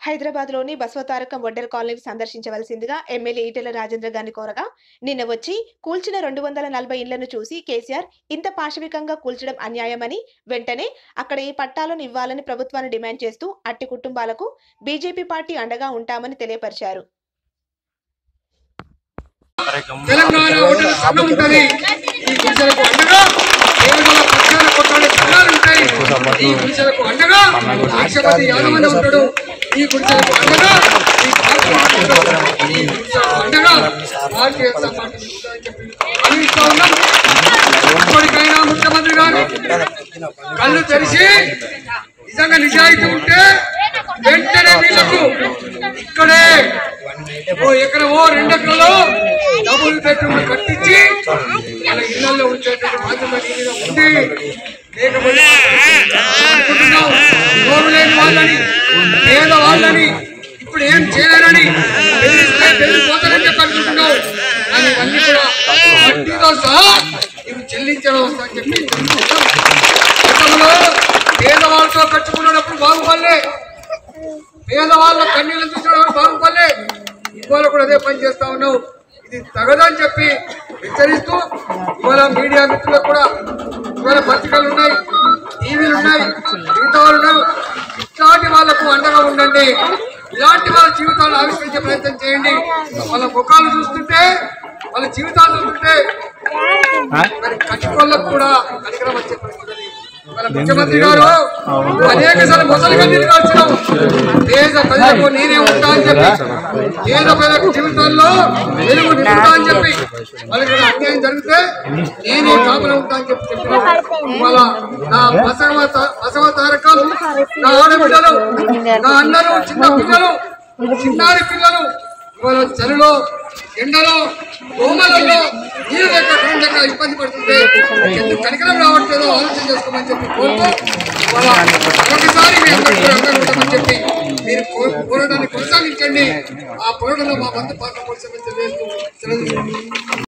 హైదరాబాద్లోని బసవతారకం వడ్డెర కాలనీని సందర్శించవలసిందిగా ఎమ్మెల్యే ఈటెల రాజేంద్ర గారిని కోరగా నిన్న వచ్చి కూల్చిన రెండు వందల నలభై ఇళ్లను చూసి కేసీఆర్ ఇంత పాశవికంగా కూల్చడం అన్యాయమని వెంటనే అక్కడ ఈ పట్టాలను ఇవ్వాలని ప్రభుత్వాన్ని డిమాండ్ చేస్తూ అట్టి కుటుంబాలకు బీజేపీ పార్టీ అండగా ఉంటామని తెలియపరిచారు తెలంగాణ ఓటర్ల సంఘం ఉంటది ఈ గుడిసెలకు అండగా కేవలం పక్షాన కొట్టాడే సంఘాలు ఉంటాయి ఈ గుడిసెలకు అండగా లక్షపతి యాదవన్న ఉంటాడు ఈ గుడిసెలకు అండగా ఈ పార్టీ ఉంటాడు. ఈ గుడిసెలకు అండగా భారతీయ జనతా పార్టీ ఉంటుందని చెప్పి భావిస్తా ఉన్నాం ఇప్పటికైనా ముఖ్యమంత్రి గారు కళ్ళు తెరిచి నిజంగా నిజాయితీ ఉంటే వెంటనే వీళ్ళకు ఇక్కడే ఓ ఎకరమో రెండు ఎకరాలు డబుల్ బెడ్రూమ్ కట్టించి వాళ్ళ ఇళ్లలో ఉంచేటువంటి బాధ్యత నీ మీద ఉంది లేకపోతే అనుకుంటున్నావు నోరు లేని వాళ్ళని పేద వాళ్ళని ఇప్పుడు ఏం చేయలేరని బెదిరిస్తే బెదిరిపోతారని చెప్పి అనుకుంటున్నావు కానీ ఇవన్నీ కూడా వడ్డీతో సహా ఇవి చెల్లించడం వస్తుందని చెప్పి గతంలో పేదవాళ్ళతో కట్టుకున్నప్పుడు బాగుపడలే పేదవాళ్ళ కన్నీళ్ళు చూసినప్పుడు బాగుపడలే ఇవాళ కూడా అదే పని చేస్తా ఉన్నావు ఇది తగదని చెప్పి హెచ్చరిస్తూ ఇవాళ మీడియా మిత్రులకు కూడా ఇవాళ పత్రికలు ఉన్నాయి టీవీలు ఉన్నాయి మిగతా వాళ్ళు ఉన్నారు ఇట్లాంటి వాళ్ళకు అండగా ఉండండి ఇలాంటి వాళ్ళ జీవితాలు ఆవిష్కరించే ప్రయత్నం చేయండి వాళ్ళ ముఖాలు చూస్తుంటే వాళ్ళ జీవితాలు చూస్తుంటే మరి కట్టుకోళ్ళకు కూడా కనికరం వచ్చే పరిస్థితి మన ముఖ్యమంత్రి గారు అనేక సార్లు మొదలుగా నిలవాల్సినావు పేద ప్రజలకు నేనే ఉంటా అని చెప్పి పేద ప్రజలకు జీవితంలో వెలుగు నింపుతా అని చెప్పి వాళ్ళకి ఏదైనా అన్యాయం జరిగితే నేనే కాపులు ఉంటా అని చెప్పి చెప్పినావు ఇవాళ నా బసవ బసవ తారకం నా ఆడబిడ్డలు నా అన్నలు చిన్న పిల్లలు చిన్నారి పిల్లలు ఇవాళ చలిలో ఎండలో దోమలలో నీరు లేక కరెంట్ లేక ఇబ్బంది పడుతుంటే ఎందుకు కనికరం రావట్లేదో ఆలోచన చేసుకోమని చెప్పి కోరుతూ ఇవాళ ఒకసారి మీ అందరికీ కూడా అండగా ఉంటామని చెప్పి మీరు కో- పోరాటాన్ని కొనసాగించండి ఆ పోరాటంలో మా బంధు పాత్ర పోల్చమని తెలియజేస్తూ సెలవు తీసుకుంటున్నాను.